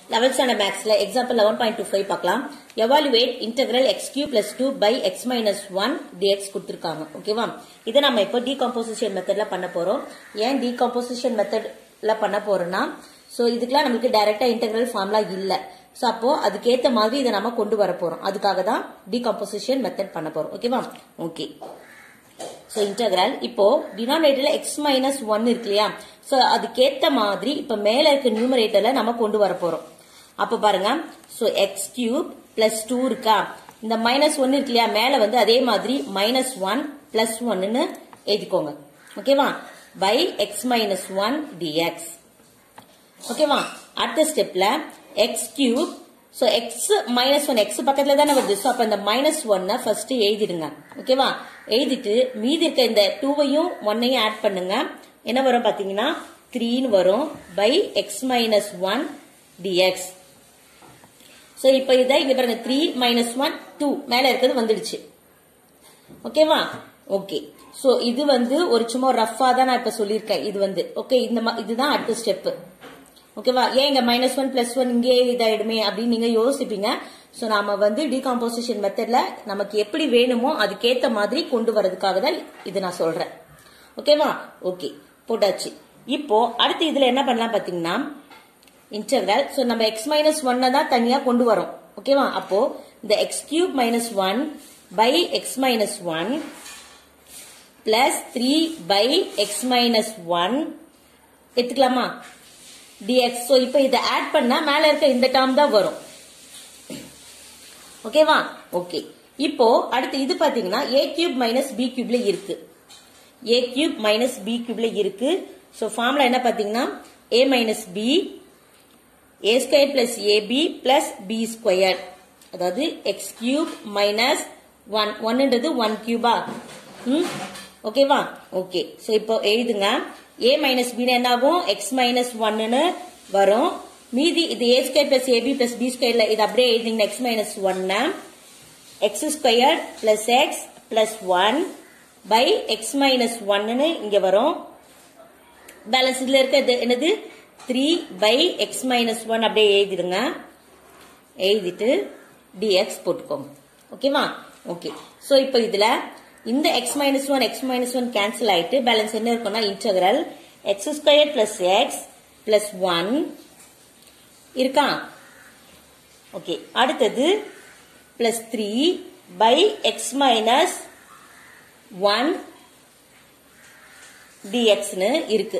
eleventh standard மேக்ஸ்ல example eleven point two five பார்க்கலாம் evaluate integral x cube plus two by x minus one dx கொடுத்துருக்காங்க ஓகேவா இதை நம்ம இப்போ டீகாம்போசிஷன் மெத்தட்ல பண்ண போறோம் ஏன் டீகாம்போசிஷன் மெத்தட்ல பண்ண போறோம்னா ஸோ இதுக்கெல்லாம் நமக்கு டைரக்டா இன்டெகிரல் ஃபார்ம்லா இல்ல ஸோ அப்போ அதுக்கேற்ற மாதிரி இதை நம்ம கொண்டு வர போறோம் அதுக்காக தான் டீகாம்போசிஷன் மெத்தட் பண்ண போறோம் ஓகேவா ஓகே ஸோ இன்டகிரல் இப்போ டினாமினேட்டர்ல எக்ஸ் மைனஸ் ஒன் இருக்கு இல்லையா ஸோ அதுக்கேத்த மாதிரி இப்போ மேல இருக்க நியூமரேட்டர்ல நம்ம கொண்டு வர போறோம் அப்போ பாருங்க so x cube plus two இருக்கா இந்த மைனஸ் ஒன் இருக்கு இல்லையா மேல வந்து அதே மாதிரி மைனஸ் ஒன் பிளஸ் ஒன்னு எழுதிக்கோங்க ஓகேவா by x minus one dx ஓகேவா அடுத்த ஸ்டெப்ல x cube so x minus one x பக்கத்துல தானே வருது ஸோ அப்போ இந்த மைனஸ் ஒன்னை ஃபர்ஸ்ட் எழுதிடுங்க ஓகேவா எழுதிட்டு மீதி இருக்க இந்த டூவையும் ஒன்னையும் ஆட் பண்ணுங்க என்ன வரும் பாத்தீங்கன்னா த்ரீன்னு வரும் by x minus one dx so இப்போ இதை இங்க பாருங்க த்ரீ மைனஸ் ஒன் டூ மேல இருக்கிறது வந்துடுச்சு ஓகேவா ஓகே ஸோ இது வந்து ஒரு சும்மா ரஃபா தான் நான் இப்ப சொல்லியிருக்கேன் இது வந்து ஓகே இந்த மா- இதுதான் அடுத்த ஸ்டெப் ஓகேவா ஏன் இங்க மைனஸ் ஒன் பிளஸ் ஒன் இங்கே இதாயிடுமே அப்படின்னு நீங்க யோசிப்பீங்க ஸோ நாம வந்து டீகாம்போசிஷன் மெத்தட்ல நமக்கு எப்படி வேணுமோ அதுக்கேத்த மாதிரி கொண்டு வரதுக்காக தான் இது நான் சொல்றேன் ஓகேவா ஓகே போட்டாச்சு இப்போ அடுத்து இதுல என்ன பண்ணலாம் பாத்தீங்கன்னா இன்டெகிரல் ஸோ நம்ம எக்ஸ் மைனஸ் ஒன்னை தான் தனியா கொண்டு வரோம் ஓகேவா அப்போ இந்த x cube minus one by x minus one plus three by x minus one எடுத்துக்கலாமா டிஎக்ஸ் ஸோ இப்போ இதை ஆட் பண்ணா மேல இருக்க இந்த டேர்ம் தான் வரும் ஓகேவா ஓகே இப்போ அடுத்து இது பாத்தீங்கன்னா ஏ கியூப் மைனஸ் பி கியூப்ல இருக்கு ஏ கியூப் மைனஸ் பி கியூப்ல இருக்கு ஸோ ஃபார்முலா என்ன பாத்தீங்கன்னா a minus b a square plus ab plus b square அதாவது எக்ஸ் கியூப் மைனஸ் ஒன் ஒன்னுன்றது ஒன் கியூபா ம் ஓகேவா ஓகே ஸோ இப்போ எழுதுங்க ஏ மைனஸ் பி என்ன ஆகும் எக்ஸ் மைனஸ் ஒன்னு வரும் மீதி இது a square plus ab plus b ஸ்கொயர்ல இது அப்படியே எழுதிங்க எக்ஸ் மைனஸ் ஒன்னு x square plus x plus one by x minus ஒன்னு இங்க வரும் பேலன்ஸ் இதுல இருக்கிறது என்னது three by x minus one அப்படியே எழுதிடுங்க எழுதிட்டு டிஎக்ஸ் போட்டுக்கோங்க ஓகேவா ஓகே ஸோ இப்போ இதுல இந்த x minus one x minus one cancel ஆயிட்டு பேலன்ஸ் என்ன இருக்கும்னா integral x square plus x plus one இருக்கா ஓகே அடுத்தது plus three by x minus one டிஎக்ஸ்னு இருக்கு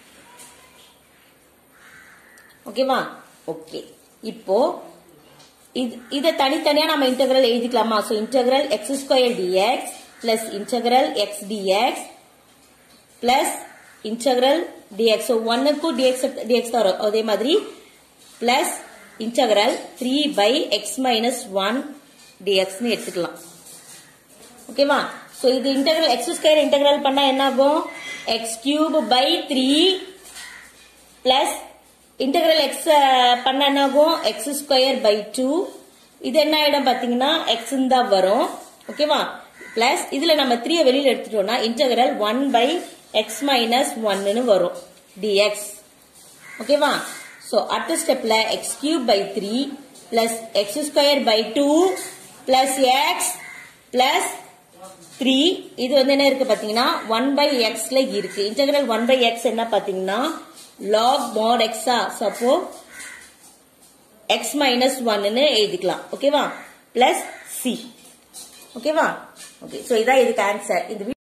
ஓகேவா ஓகே இப்போ இது இதை தனித்தனியா நம்ம இன்டகிரல் எழுதிக்கலாமா so integral x square dx plus integral x dx plus integral dx so ஒன்னுக்கும் டிஎக்ஸ் டிஎக்ஸ் தான் வரும் அதே மாதிரி plus integral three by x minus one டிஎக்ஸ்னு எடுத்துக்கலாம் ஓகேவா சோ இது இன்டெகிரல் எக்ஸ் ஸ்கொயர் இன்டெகிரல் பண்ணா என்ன ஆகும் x cube by three plus integral x பண்ண என்ன ஆகும் எக்ஸ் ஸ்கொயர் பை டூ இது என்ன ஆயிடும் பாத்தீங்கன்னா எக்ஸ் தான் வரும் ஓகேவா பிளஸ் இதுல நம்ம த்ரீ வெளியில எடுத்துட்டோம்னா integral one by x minus ஒன்னு வரும் டிஎக்ஸ் ஓகேவா சோ அடுத்த ஸ்டெப்ல x cube by three plus x square by two plus x plus three இது வந்து என்ன இருக்கு பாத்தீங்கன்னா ஒன் பை எக்ஸ்ல இருக்கு இன்டெகிரல் ஒன் பை எக்ஸ் என்ன பாத்தீங்கன்னா லாக் மோட் எக்ஸா சப்போ எக்ஸ் மைனஸ் ஒன்னு எழுதிக்கலாம் ஓகேவா பிளஸ் சி ஓகேவா ஓகே சோ இதான் இதுக்கு ஆன்சர் இந்த